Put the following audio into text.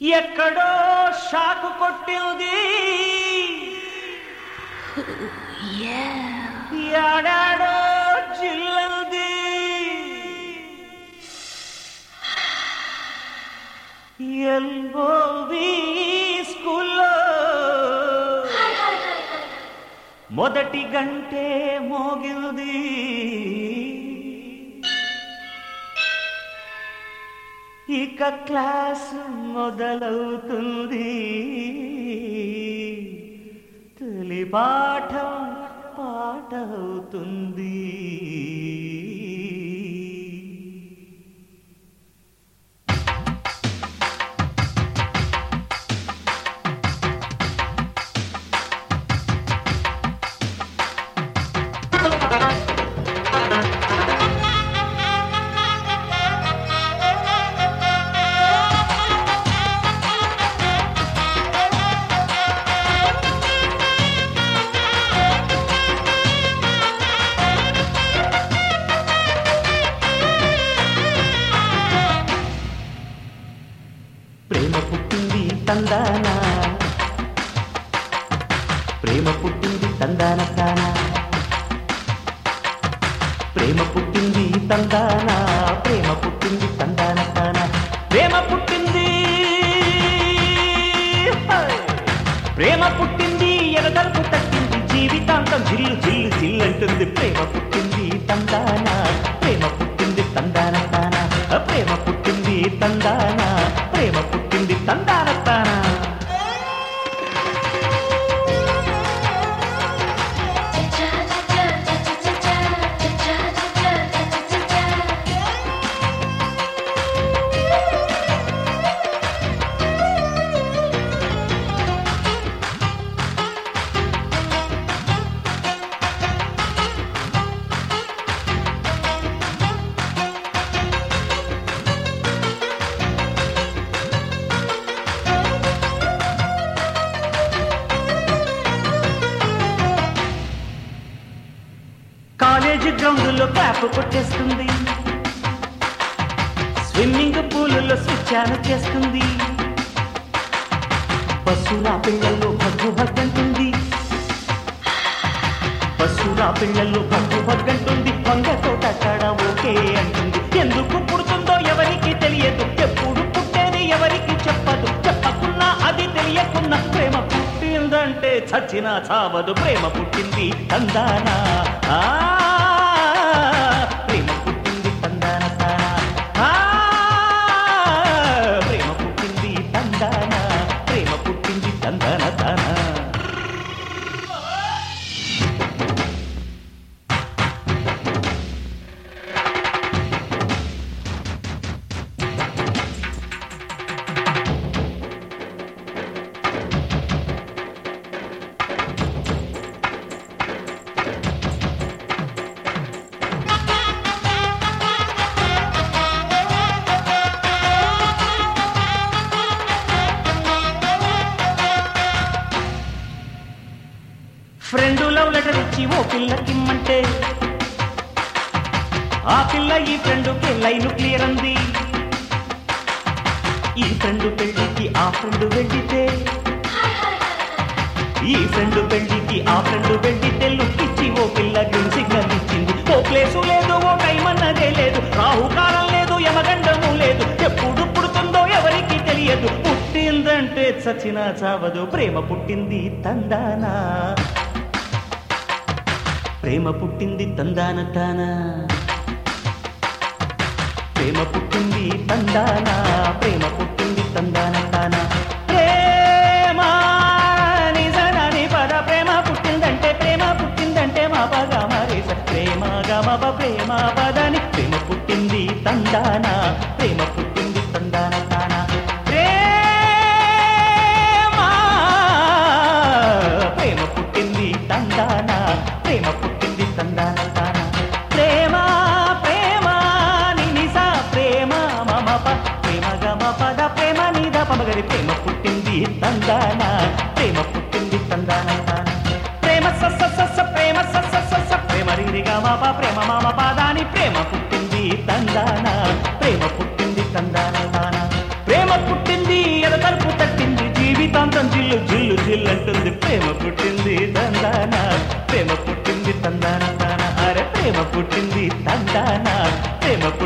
ఎక్కడో షాకు కొట్టింది ఏడాడో జిల్లంది ఎల్ఓవి స్కూల్లో మొదటి గంటే మోగింది ఇక క్లాసు మొదలవుతుంది తొలి పాఠం పాట అవుతుంది ప్రేమ పుట్టింది తందాన ప్రేమ పుట్టింది తందాన తాన ప్రేమ పుట్టింది తందాన ప్రేమ పుట్టింది తందాన తాన ప్రేమ పుట్టింది హై! ప్రేమ పుట్టింది ఎరదలకు తట్టింది జీవితాంతం జిల్లు జిల్లు జిల్లంటుంది ప్రేమ పుట్టింది తందాన ప్రేమ పుట్టింది తందాన తాన ప్రేమ పుట్టింది తందాన ప్రేమ పుట్టింది తందాన తాన కాలేజీ గ్రౌండ్లో క్యాప్ కొట్టేస్తుంది స్విమ్మింగ్ పూలులో స్విచ్ ఆన్ చేస్తుంది బస్సులా పిల్లల్లో భగ్గు భగ్గంటుంది బస్సులా పిల్లల్లో భగ్గు భగ్గంటుంది వంగ తోట కాడ ఓకే అంటుంది ఎందుకు పుడుతుందో ఎవరికి తెలియదు ఎప్పుడు పుట్టేది ఎవరికి చెప్పదు చెప్పకున్నా అది తెలియకున్నా ప్రేమ పుట్టిందంటే చచ్చినా చావదు ప్రేమ పుట్టింది తందానా ఆ, ప్రేమ పుట్టింది తందాన తానా ఆ, ప్రేమ పుట్టింది తందాన ప్రేమ పుట్టింది తందాన తానా ఫ్రెండ్ లవ్ లెటర్ ఇచ్చి ఓ పిల్లకిమ్మంటే ఆ పిల్ల ఈ ఫ్రెండ్కి లైన్ క్లియర్ అంది ఈ ఫ్రెండ్ పెళ్లికి ఆ ఫ్రెండ్ వెళ్ళితే ఈ ఫ్రెండ్ పెళ్లికి ఆ ఫ్రెండ్ వెళ్ళితే లుక్కిచ్చి ఓ పిల్ల గ్రీన్ సిగ్నల్ ఇచ్చింది ఓ ప్లేసు లేదు ఓ టైం అన్నదే లేదు రాహుకాలం లేదు యమగండము లేదు ఎప్పుడు పుడుతుందో ఎవరికి తెలియదు పుట్టిందంటే చచ్చినా చావదు ప్రేమ పుట్టింది తందానా ప్రేమ పుట్టింది తందాన తానా ప్రేమ పుట్టింది తందానా ప్రేమ పుట్టింది తందాన తానా ప్రేమ నిజనని పద ప్రేమ పుట్టిందంటే ప్రేమ పుట్టిందంటే మా పగ మరేస ప్రేమ గమప ప్రేమ పదని ప్రేమ పుట్టింది తందానా ప్రేమ పుట్టింది తందాన తానా ప్రేమ ప్రేమ పుట్టింది తందానా ప్రేమ పుట్టింది తందాన తానా ప్రేమ ప్రేమ నినిస ప్రేమ మమ ప ప్రేమ గమ పద ప్రేమ నిద పమగరి ప్రేమ పుట్టింది తందాన ప్రేమ పుట్టింది తందాన తాన ప్రేమ స స స స ప్రేమ స స స స ప్రేమ రిరి గమ ప ప్రేమ మమ పదాని ప్రేమ పుట్టింది తందాన ప్రేమ పుట్టింది తందాన తాన ప్రేమ పుట్టింది ఎదతలు ఉంటుంది ప్రేమ పుట్టింది తందాన ప్రేమ పుట్టింది తందాన తాన అరే ప్రేమ పుట్టింది తందాన ప్రేమ